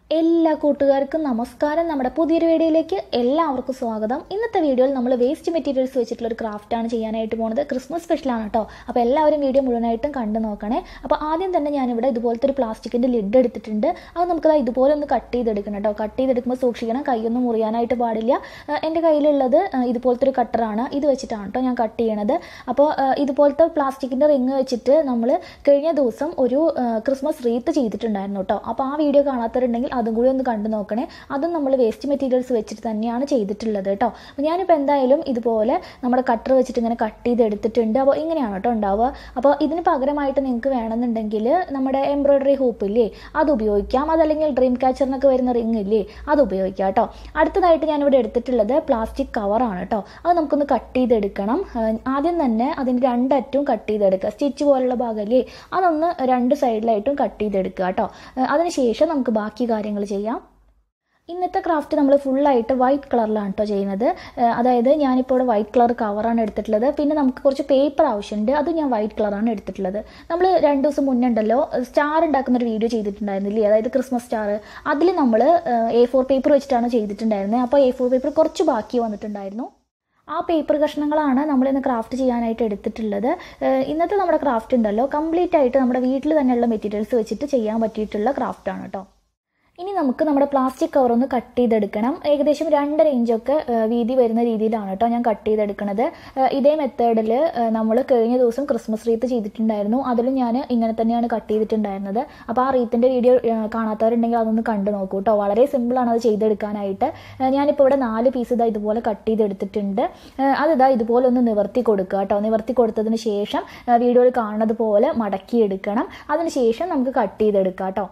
എല്ലാ കൂട്ടുകാർക്കും നമസ്കാരം നമ്മുടെ പുതിയൊരു വീഡിയോയിലേക്ക് എല്ലാവർക്കും സ്വാഗതം ഇന്നത്തെ വീഡിയോയിൽ നമ്മൾ വേസ്റ്റ് മെറ്റീരിയൽസ് വെച്ചിട്ടുള്ള ഒരു ക്രാഫ്റ്റാണ് ചെയ്യാനായിട്ട് പോകുന്നത് ക്രിസ്മസ് സ്പെഷ്യലാണ് കേട്ടോ അപ്പോൾ എല്ലാവരും വീഡിയോ മുഴുവനായിട്ടും കണ്ടു നോക്കണേ അപ്പോൾ ആദ്യം തന്നെ ഞാനിവിടെ ഇതുപോലത്തെ ഒരു പ്ലാസ്റ്റിക്കിൻ്റെ ലിഡ് എടുത്തിട്ടുണ്ട് അത് നമുക്കത് ഇതുപോലെ ഒന്ന് കട്ട് ചെയ്തെടുക്കണം കേട്ടോ കട്ട് ചെയ്തെടുക്കുമ്പോൾ സൂക്ഷിക്കണം കൈയൊന്നും മുറിയാനായിട്ട് പാടില്ല ആ, എൻ്റെ കയ്യിലുള്ളത് ആ, ഇതുപോലത്തെ ഒരു കട്ടറാണ് ഇത് വെച്ചിട്ടാണ് കേട്ടോ ഞാൻ കട്ട് ചെയ്യണത് അപ്പോൾ ആ, ഇതുപോലത്തെ പ്ലാസ്റ്റിക്കിൻ്റെ റിങ് വെച്ചിട്ട് നമ്മൾ കഴിഞ്ഞ ദിവസം ഒരു ആ, ക്രിസ്മസ് റീത്ത് ചെയ്തിട്ടുണ്ടായിരുന്നു കേട്ടോ അപ്പോൾ ആ വീഡിയോ കാണാത്തവരുണ്ടെങ്കിൽ അതും കൂടി ഒന്ന് കണ്ടു നോക്കണേ അതും നമ്മൾ വേസ്റ്റ് മെറ്റീരിയൽസ് വെച്ചിട്ട് തന്നെയാണ് ചെയ്തിട്ടുള്ളത് കേട്ടോ അപ്പോൾ ഞാനിപ്പോൾ എന്തായാലും ഇതുപോലെ നമ്മുടെ കട്ടർ വെച്ചിട്ട് ഇങ്ങനെ കട്ട് ചെയ്ത് എടുത്തിട്ടുണ്ട് അപ്പോൾ ഇങ്ങനെയാണ് കേട്ടോ ഉണ്ടാവുക അപ്പോൾ ഇതിന് പകരമായിട്ട് നിങ്ങൾക്ക് വേണമെന്നുണ്ടെങ്കിൽ നമ്മുടെ എംബ്രോയ്ഡറി ഹൂപ്പ് ഇല്ലേ അത് ഉപയോഗിക്കാം അതല്ലെങ്കിൽ ഡ്രീം ക്യാച്ചറിനൊക്കെ വരുന്ന റിങ് ഇല്ലേ അത് ഉപയോഗിക്കാം കേട്ടോ അടുത്തതായിട്ട് ഞാനിവിടെ എടുത്തിട്ടുള്ളത് പ്ലാസ്റ്റിക് കവറാണ് കേട്ടോ അത് നമുക്കൊന്ന് കട്ട് ചെയ്തെടുക്കണം ആ, ആദ്യം തന്നെ അതിൻ്റെ രണ്ടറ്റും കട്ട് ചെയ്തെടുക്കുക സ്റ്റിച്ച് പോലുള്ള ഭാഗമല്ലേ അതൊന്ന് രണ്ട് സൈഡിലായിട്ടും കട്ട് ചെയ്തെടുക്കുക കേട്ടോ ആ, അതിനുശേഷം നമുക്ക് ബാക്കി കാര്യങ്ങൾ ചെയ്യാം ഇന്നത്തെ ക്രാഫ്റ്റ് നമ്മൾ ഫുള്ളായിട്ട് വൈറ്റ് കളറിലാണ് കേട്ടോ ചെയ്യുന്നത് ഏഹ് അതായത് ഞാനിപ്പോൾ ഇവിടെ വൈറ്റ് കളർ കവറാണ് എടുത്തിട്ടുള്ളത് പിന്നെ നമുക്ക് കുറച്ച് പേപ്പർ ആവശ്യമുണ്ട് അത് ഞാൻ വൈറ്റ് കളറാണ് എടുത്തിട്ടുള്ളത് നമ്മൾ രണ്ട് ദിവസം മുന്നേ ഉണ്ടല്ലോ സ്റ്റാർ ഉണ്ടാക്കുന്ന ഒരു വീഡിയോ ചെയ്തിട്ടുണ്ടായിരുന്നില്ലേ അതായത് ക്രിസ്മസ് സ്റ്റാർ അതിൽ നമ്മൾ എ ഫോർ പേപ്പർ വെച്ചിട്ടാണ് ചെയ്തിട്ടുണ്ടായിരുന്നത് അപ്പോൾ എ ഫോർ പേപ്പർ കുറച്ച് ബാക്കി വന്നിട്ടുണ്ടായിരുന്നു ആ പേപ്പർ കഷ്ണങ്ങളാണ് നമ്മൾ ഇന്ന് ക്രാഫ്റ്റ് ചെയ്യാനായിട്ട് എടുത്തിട്ടുള്ളത് ഏഹ് ഇന്നത്തെ നമ്മുടെ ക്രാഫ്റ്റ് ഉണ്ടല്ലോ കംപ്ലീറ്റ് ആയിട്ട് നമ്മുടെ വീട്ടിൽ തന്നെയുള്ള മെറ്റീരിയൽസ് വെച്ചിട്ട് ചെയ്യാൻ പറ്റിയിട്ടുള്ള ക്രാഫ്റ്റാണ് കേട്ടോ ഇനി നമുക്ക് നമ്മുടെ പ്ലാസ്റ്റിക് കവർ ഒന്ന് കട്ട് ചെയ്തെടുക്കണം ഏകദേശം രണ്ടര ഇഞ്ചൊക്കെ ഏഹ്, വീതി വരുന്ന രീതിയിലാണ് കേട്ടോ ഞാൻ കട്ട് ചെയ്തെടുക്കുന്നത് ഏഹ്, ഇതേ മെത്തേഡിൽ നമ്മൾ കഴിഞ്ഞ ദിവസം ക്രിസ്മസ് റീത്ത് ചെയ്തിട്ടുണ്ടായിരുന്നു അതിലും ഞാൻ ഇങ്ങനെ തന്നെയാണ് കട്ട് ചെയ്തിട്ടുണ്ടായിരുന്നത് അപ്പോൾ ആ റീത്തിൻ്റെ വീഡിയോ ഏഹ്, കാണാത്തവരുണ്ടെങ്കിൽ അതൊന്ന് കണ്ടു നോക്കൂ കേട്ടോ വളരെ സിമ്പിളാണ് അത് ചെയ്തെടുക്കാനായിട്ട് ഏഹ്, ഞാനിപ്പോൾ ഇവിടെ നാല് പീസ് ഇതാ ഇതുപോലെ കട്ട് ചെയ്തെടുത്തിട്ടുണ്ട് ഏഹ്, അതിതാ ഇതുപോലെ ഒന്ന് നിവർത്തി കൊടുക്കുക കേട്ടോ നിവർത്തി കൊടുത്തതിന് ശേഷം ഏഹ്, വീഡിയോയിൽ കാണുന്നത് പോലെ മടക്കിയെടുക്കണം അതിന് ശേഷം നമുക്ക് കട്ട് ചെയ്തെടുക്കാം കേട്ടോ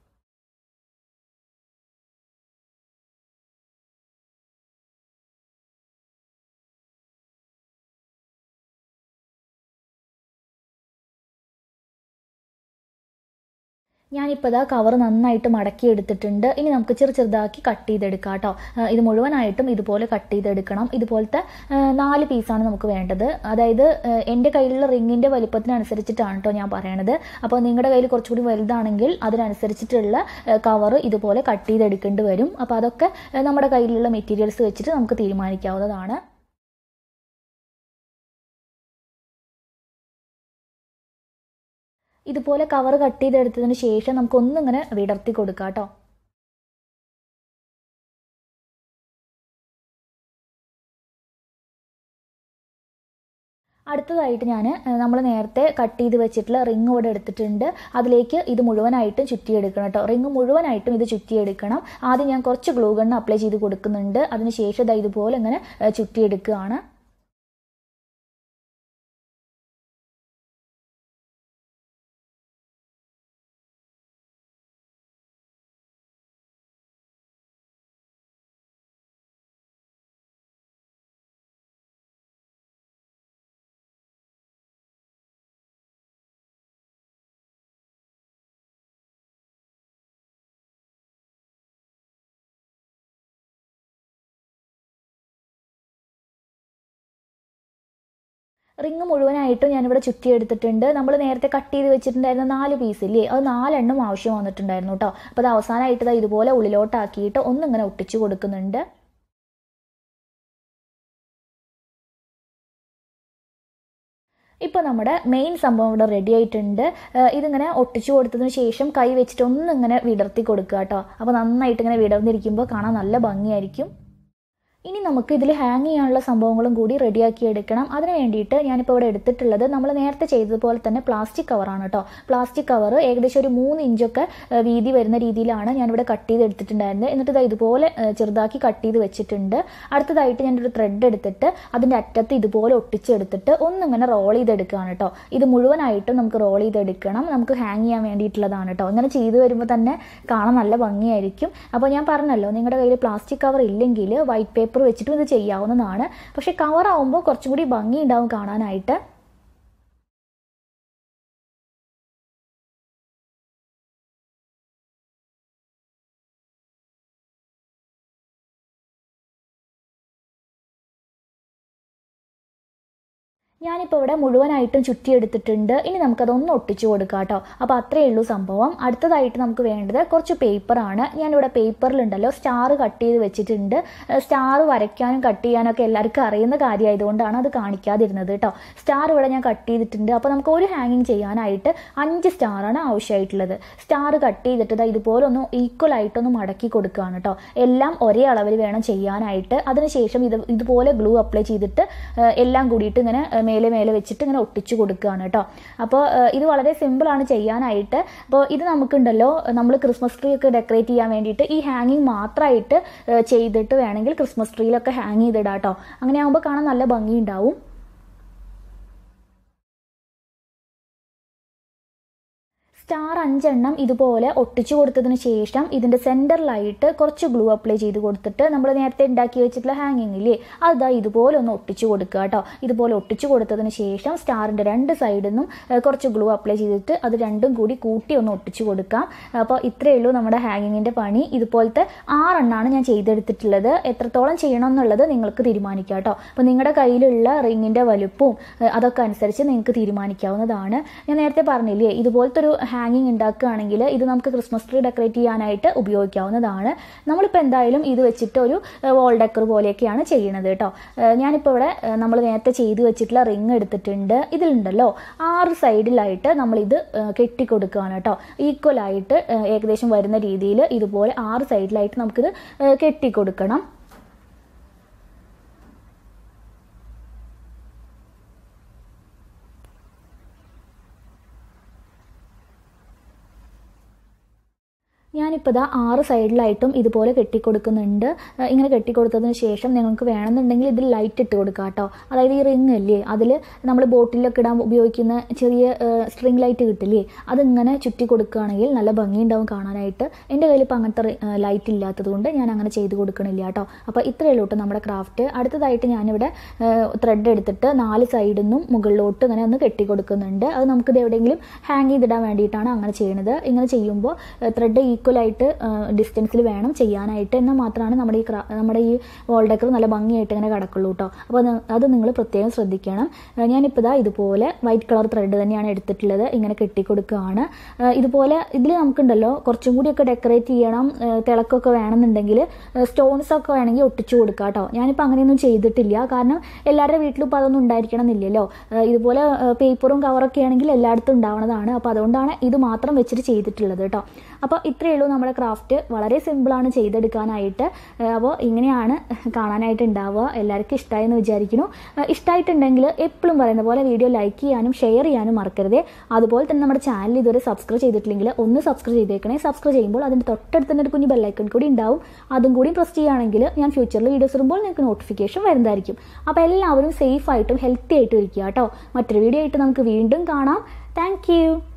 ഞാനിപ്പോൾ ഇതാ കവർ നന്നായിട്ട് മടക്കി എടുത്തിട്ടുണ്ട് ഇനി നമുക്ക് ചെറു ചെറുതാക്കി കട്ട് ചെയ്തെടുക്കാം കേട്ടോ ആ, ഇത് മുഴുവനായിട്ടും ഇതുപോലെ കട്ട് ചെയ്തെടുക്കണം ഇതുപോലത്തെ ആ, നാല് പീസാണ് നമുക്ക് വേണ്ടത് അതായത് ആ, എൻ്റെ കയ്യിലുള്ള റിങ്ങിൻ്റെ വലിപ്പത്തിനനുസരിച്ചിട്ടാണ് കേട്ടോ ഞാൻ പറയണത് അപ്പോൾ നിങ്ങളുടെ കയ്യിൽ കുറച്ചുകൂടി വലുതാണെങ്കിൽ അതിനനുസരിച്ചിട്ടുള്ള കവർ ഇതുപോലെ കട്ട് ചെയ്തെടുക്കേണ്ടി വരും അപ്പോൾ അതൊക്കെ ആ, നമ്മുടെ കയ്യിലുള്ള മെറ്റീരിയൽസ് വെച്ചിട്ട് നമുക്ക് തീരുമാനിക്കാവുന്നതാണ് ഇതുപോലെ കവർ കട്ട് ചെയ്തെടുത്തതിന് ശേഷം നമുക്ക് ഒന്നിങ്ങനെ വിടർത്തി കൊടുക്കാം കേട്ടോ അടുത്തതായിട്ട് ഞാൻ നമ്മൾ നേരത്തെ കട്ട് ചെയ്ത് വെച്ചിട്ടുള്ള റിങ് ഇവിടെ എടുത്തിട്ടുണ്ട് അതിലേക്ക് ഇത് മുഴുവനായിട്ടും ചുറ്റിയെടുക്കണം കേട്ടോ റിങ് മുഴുവനായിട്ടും ഇത് ചുറ്റിയെടുക്കണം ആദ്യം ഞാൻ കുറച്ച് ഗ്ലൂ ഗണ്ണ് അപ്ലൈ ചെയ്ത് കൊടുക്കുന്നുണ്ട് അതിന് ശേഷം ഇതാ ഇതുപോലെ ഇങ്ങനെ ഏഹ്, ചുറ്റിയെടുക്കുകയാണ് റിങ് മുഴുവനായിട്ടും ഞാനിവിടെ ചുറ്റിയെടുത്തിട്ടുണ്ട് നമ്മൾ നേരത്തെ കട്ട് ചെയ്ത് വെച്ചിട്ടുണ്ടായിരുന്ന നാല് പീസ് ഇല്ലേ അത് നാലെണ്ണം ആവശ്യം വന്നിട്ടുണ്ടായിരുന്നു കേട്ടോ അപ്പോൾ അത് അവസാനമായിട്ട് ദാ ഇതുപോലെ ഉള്ളിലോട്ടാക്കിയിട്ട് ഒന്നിങ്ങനെ ഒട്ടിച്ചു കൊടുക്കുന്നുണ്ട് ഇപ്പോൾ നമ്മുടെ മെയിൻ സംഭവം ഇവിടെ റെഡി ആയിട്ടുണ്ട് ഏഹ് ഇതിങ്ങനെ ഒട്ടിച്ചു കൊടുത്തതിന് ശേഷം കൈ വെച്ചിട്ട് ഒന്നിങ്ങനെ വിടർത്തി കൊടുക്കുക കേട്ടോ അപ്പോൾ നന്നായിട്ട് ഇങ്ങനെ വിടർന്നിരിക്കുമ്പോൾ കാണാൻ നല്ല ഭംഗിയായിരിക്കും ഇനി നമുക്ക് ഇതിൽ ഹാങ് ചെയ്യാനുള്ള സംഭവങ്ങളും കൂടി റെഡിയാക്കി എടുക്കണം അതിന് വേണ്ടിയിട്ട് ഞാനിപ്പോൾ ഇവിടെ എടുത്തിട്ടുള്ളത് നമ്മൾ നേരത്തെ ചെയ്തതുപോലെ തന്നെ പ്ലാസ്റ്റിക് കവറാണ് കേട്ടോ പ്ലാസ്റ്റിക് കവർ ഏകദേശം ഒരു മൂന്ന് ഇഞ്ചൊക്കെ ഏഹ്, വീതി വരുന്ന രീതിയിലാണ് ഞാനിവിടെ കട്ട് ചെയ്ത് എടുത്തിട്ടുണ്ടായിരുന്നത് എന്നിട്ട് ഇതാ ഇതുപോലെ ഏഹ്, ചെറുതാക്കി കട്ട് ചെയ്ത് വെച്ചിട്ടുണ്ട് അടുത്തതായിട്ട് ഞാനൊരു ത്രെഡ് എടുത്തിട്ട് അതിൻ്റെ അറ്റത്ത് ഇതുപോലെ ഒട്ടിച്ചെടുത്തിട്ട് ഒന്നിങ്ങനെ റോൾ ചെയ്തെടുക്കുകയാണ് കേട്ടോ ഇത് മുഴുവനായിട്ടും നമുക്ക് റോൾ ചെയ്തെടുക്കണം നമുക്ക് ഹാങ് ചെയ്യാൻ വേണ്ടിയിട്ടുള്ളതാണ് കേട്ടോ ഇങ്ങനെ ചെയ്ത് വരുമ്പോൾ തന്നെ കാണാൻ നല്ല ഭംഗിയായിരിക്കും അപ്പോൾ ഞാൻ പറഞ്ഞല്ലോ നിങ്ങളുടെ കയ്യിൽ പ്ലാസ്റ്റിക് കവർ ഇല്ലെങ്കിൽ വൈറ്റ് പേപ്പർ വെച്ചിട്ടും ഇത് ചെയ്യാവുന്നതാണ് പക്ഷേ കവർ ആവുമ്പോൾ കുറച്ചും കൂടി ഭംഗി ഉണ്ടാവും കാണാനായിട്ട് ഞാനിപ്പോൾ ഇവിടെ മുഴുവനായിട്ടും ചുറ്റിയെടുത്തിട്ടുണ്ട് ഇനി നമുക്കതൊന്ന് ഒട്ടിച്ചു കൊടുക്കാം കേട്ടോ അപ്പോൾ അത്രയേ ഉള്ളൂ സംഭവം അടുത്തതായിട്ട് നമുക്ക് വേണ്ടത് കുറച്ച് പേപ്പറാണ് ഞാനിവിടെ പേപ്പറിലുണ്ടല്ലോ സ്റ്റാർ കട്ട് ചെയ്ത് വെച്ചിട്ടുണ്ട് സ്റ്റാർ വരയ്ക്കാനും കട്ട് ചെയ്യാനും ഒക്കെ എല്ലാവർക്കും അറിയുന്ന കാര്യമായതുകൊണ്ടാണ് അത് കാണിക്കാതിരുന്നത് കേട്ടോ സ്റ്റാർ ഇവിടെ ഞാൻ കട്ട് ചെയ്തിട്ടുണ്ട് അപ്പോൾ നമുക്ക് ഒരു ഹാങ്ങിങ് ചെയ്യാനായിട്ട് അഞ്ച് സ്റ്റാറാണ് ആവശ്യമായിട്ടുള്ളത് സ്റ്റാർ കട്ട് ചെയ്തിട്ട് ദാ ഇതുപോലെ ഒന്ന് ഈക്വൽ ആയിട്ടൊന്ന് മടക്കി കൊടുക്കുകയാണ് കേട്ടോ എല്ലാം ഒരേ അളവിൽ വേണം ചെയ്യാനായിട്ട് അതിനുശേഷം ഇത് ഇതുപോലെ ഗ്ലൂ അപ്ലൈ ചെയ്തിട്ട് ഏഹ്, എല്ലാം കൂടിയിട്ട് ഇങ്ങനെ ഏഹ്, മേലെ മേലെ വെച്ചിട്ട് ഇങ്ങനെ ഒട്ടിച്ചു കൊടുക്കുകയാണ് കേട്ടോ അപ്പോൾ ഏഹ്, ഇത് വളരെ സിമ്പിളാണ് ചെയ്യാനായിട്ട് അപ്പോൾ ഇത് നമുക്കുണ്ടല്ലോ നമ്മൾ ക്രിസ്മസ് ട്രീ ഒക്കെ ഡെക്കറേറ്റ് ചെയ്യാൻ വേണ്ടിയിട്ട് ഈ ഹാങ്ങിങ് മാത്രമായിട്ട് ഏഹ്, ചെയ്തിട്ട് വേണമെങ്കിൽ ക്രിസ്മസ് ട്രീയിലൊക്കെ ഹാങ് ചെയ്തിടാം കേട്ടോ അങ്ങനെ ആകുമ്പോൾ കാണാൻ നല്ല ഭംഗി ഉണ്ടാവും സ്റ്റാർ അഞ്ചെണ്ണം ഇതുപോലെ ഒട്ടിച്ചു കൊടുത്തതിന് ശേഷം ഇതിൻ്റെ സെൻറ്ററിലായിട്ട് കുറച്ച് ഗ്ലൂ അപ്ലൈ ചെയ്ത് കൊടുത്തിട്ട് നമ്മൾ നേരത്തെ ഉണ്ടാക്കി വെച്ചിട്ടുള്ള ഹാങ്ങിങ് ഇല്ലേ അതാ ഇതുപോലെ ഒന്ന് ഒട്ടിച്ചു കൊടുക്കുക കേട്ടോ ഇതുപോലെ ഒട്ടിച്ചു കൊടുത്തതിന് ശേഷം സ്റ്റാറിൻ്റെ രണ്ട് സൈഡിൽ നിന്നും ഏഹ്, കുറച്ച് ഗ്ലൂ അപ്ലൈ ചെയ്തിട്ട് അത് രണ്ടും കൂടി കൂട്ടി ഒന്ന് ഒട്ടിച്ചു കൊടുക്കാം അപ്പോൾ ഇത്രയേ ഉള്ളൂ നമ്മുടെ ഹാങ്ങിങ്ങിൻ്റെ പണി ഇതുപോലത്തെ ആറെണ്ണമാണ് ഞാൻ ചെയ്തെടുത്തിട്ടുള്ളത് എത്രത്തോളം ചെയ്യണം എന്നുള്ളത് നിങ്ങൾക്ക് തീരുമാനിക്കാം കേട്ടോ അപ്പോൾ നിങ്ങളുടെ കയ്യിലുള്ള റിങ്ങിൻ്റെ വലുപ്പവും ഏഹ്, അതൊക്കെ അനുസരിച്ച് നിങ്ങൾക്ക് തീരുമാനിക്കാവുന്നതാണ് ഞാൻ നേരത്തെ പറഞ്ഞില്ലേ ഇതുപോലത്തെ ഒരു ഹാങ്ങിങ് ഉണ്ടാക്കുകയാണെങ്കിൽ ഇത് നമുക്ക് ക്രിസ്മസ് ട്രീ ഡെക്കറേറ്റ് ചെയ്യാനായിട്ട് ഉപയോഗിക്കാവുന്നതാണ് നമ്മളിപ്പോൾ എന്തായാലും ഇത് വെച്ചിട്ട് ഒരു വോൾ ഡെക്കർ പോലെയൊക്കെയാണ് ചെയ്യണത് കേട്ടോ ഏഹ്, ഞാനിപ്പോൾ ഇവിടെ നമ്മൾ നേരത്തെ ചെയ്ത് വെച്ചിട്ടുള്ള റിങ് എടുത്തിട്ടുണ്ട് ഇതിലുണ്ടല്ലോ ആറ് സൈഡിലായിട്ട് നമ്മളിത് ഏഹ്, കെട്ടിക്കൊടുക്കുകയാണ് കേട്ടോ ഈക്വൽ ആയിട്ട് ഏഹ്, ഏകദേശം വരുന്ന രീതിയിൽ ഇതുപോലെ ആറ് സൈഡിലായിട്ട് നമുക്കിത് ഏഹ്, കെട്ടിക്കൊടുക്കണം ഞാനിപ്പോൾ ഇതാ ആറ് സൈഡിലായിട്ടും ഇതുപോലെ കെട്ടിക്കൊടുക്കുന്നുണ്ട് ഏഹ് ഇങ്ങനെ കെട്ടിക്കൊടുത്തതിന് ശേഷം നിങ്ങൾക്ക് വേണമെന്നുണ്ടെങ്കിൽ ഇതിൽ ലൈറ്റ് ഇട്ട് കൊടുക്കാം കേട്ടോ അതായത് ഈ റിങ് അല്ലേ അതിൽ നമ്മൾ ബോട്ടിലൊക്കെ ഇടാൻ ഉപയോഗിക്കുന്ന ചെറിയ സ്ട്രിങ് ലൈറ്റ് കിട്ടില്ലേ അതിങ്ങനെ ചുറ്റി കൊടുക്കുകയാണെങ്കിൽ നല്ല ഭംഗിയുണ്ടാവും കാണാനായിട്ട് എൻ്റെ കയ്യിൽ ഇപ്പോൾ അങ്ങനത്തെ ലൈറ്റ് ഇല്ലാത്തത് കൊണ്ട് ഞാൻ അങ്ങനെ ചെയ്ത് കൊടുക്കണില്ല കേട്ടോ അപ്പോൾ ഇത്രയേ ഉള്ളൂ കേട്ടോ നമ്മുടെ ക്രാഫ്റ്റ് അടുത്തതായിട്ട് ഞാനിവിടെ ത്രെഡ് എടുത്തിട്ട് നാല് സൈഡിൽ നിന്നും മുകളിലോട്ട് ഇങ്ങനെ ഒന്ന് കെട്ടിക്കൊടുക്കുന്നുണ്ട് അത് നമുക്കിത് എവിടെയെങ്കിലും ഹാങ് ചെയ്തിടാൻ വേണ്ടിയിട്ടാണ് അങ്ങനെ ചെയ്യുന്നത് ഇങ്ങനെ ചെയ്യുമ്പോൾ ത്രെഡ് ഈക്വൽ ആയിട്ട് ഡിസ്റ്റൻസിൽ വേണം ചെയ്യാനായിട്ട് എന്നാൽ മാത്രമാണ് നമ്മുടെ ഈ ക്രാ- നമ്മുടെ ഈ വോൾ ഡെക്കർ നല്ല ഭംഗിയായിട്ട് ഇങ്ങനെ കിടക്കുള്ളൂ കേട്ടോ അപ്പോൾ അത് അത് നിങ്ങൾ പ്രത്യേകം ശ്രദ്ധിക്കണം ഏഹ് ഞാനിപ്പോൾ ഇതാ ഇതുപോലെ വൈറ്റ് കളർ ത്രെഡ് തന്നെയാണ് എടുത്തിട്ടുള്ളത് ഇങ്ങനെ കെട്ടിക്കൊടുക്കുകയാണ് ഏഹ് ഇതുപോലെ ഇതിൽ നമുക്കുണ്ടല്ലോ കുറച്ചും കൂടിയൊക്കെ ഡെക്കറേറ്റ് ചെയ്യണം ഏഹ് തിളക്കമൊക്കെ വേണമെന്നുണ്ടെങ്കിൽ സ്റ്റോൺസ് ഒക്കെ വേണമെങ്കിൽ ഒട്ടിച്ചു കൊടുക്കാം കേട്ടോ ഞാനിപ്പോൾ അങ്ങനെയൊന്നും ചെയ്തിട്ടില്ല കാരണം എല്ലാവരുടെ വീട്ടിലും ഇപ്പോൾ അതൊന്നും ഉണ്ടായിരിക്കണം എന്നില്ലല്ലോ ഏഹ് ഇതുപോലെ പേപ്പറും കവറൊക്കെ ആണെങ്കിൽ എല്ലായിടത്തും ഉണ്ടാവുന്നതാണ് അപ്പോൾ അതുകൊണ്ടാണ് ഇത് മാത്രം വെച്ചിട്ട് ചെയ്തിട്ടുള്ളത് കേട്ടോ അപ്പോൾ ഇത്രയേ ഉള്ളൂ നമ്മുടെ ക്രാഫ്റ്റ് വളരെ സിമ്പിളാണ് ചെയ്തെടുക്കാനായിട്ട് ഏഹ് അപ്പോൾ ഇങ്ങനെയാണ് കാണാനായിട്ട് ഉണ്ടാവുക എല്ലാവർക്കും ഇഷ്ടമായി എന്ന് വിചാരിക്കുന്നു ഏഹ് ഇഷ്ടമായിട്ടുണ്ടെങ്കിൽ എപ്പോഴും പറയുന്ന പോലെ വീഡിയോ ലൈക്ക് ചെയ്യാനും ഷെയർ ചെയ്യാനും മറക്കരുത് അതുപോലെ തന്നെ നമ്മുടെ ചാനൽ ഇതുവരെ സബ്സ്ക്രൈബ് ചെയ്തിട്ടില്ലെങ്കിൽ ഒന്ന് സബ്സ്ക്രൈബ് ചെയ്തേക്കണേ സബ്സ്ക്രൈബ് ചെയ്യുമ്പോൾ അതിൻ്റെ തൊട്ടടുത്ത് തന്നെ ഒരു കുഞ്ഞ് ബെല്ലൈക്കൺ കൂടി ഉണ്ടാവും അതും കൂടി പ്രസ് ചെയ്യുകയാണെങ്കിൽ ഞാൻ ഫ്യൂച്ചറിൽ വീഡിയോസ് ഇടുമ്പോൾ നിങ്ങൾക്ക് നോട്ടിഫിക്കേഷൻ വരുന്നതായിരിക്കും അപ്പോൾ എല്ലാവരും സേഫ് ആയിട്ടും ഹെൽത്തി ആയിട്ടും ഇരിക്കുക കേട്ടോ മറ്റൊരു വീഡിയോ ആയിട്ട് നമുക്ക് വീണ്ടും കാണാം താങ്ക്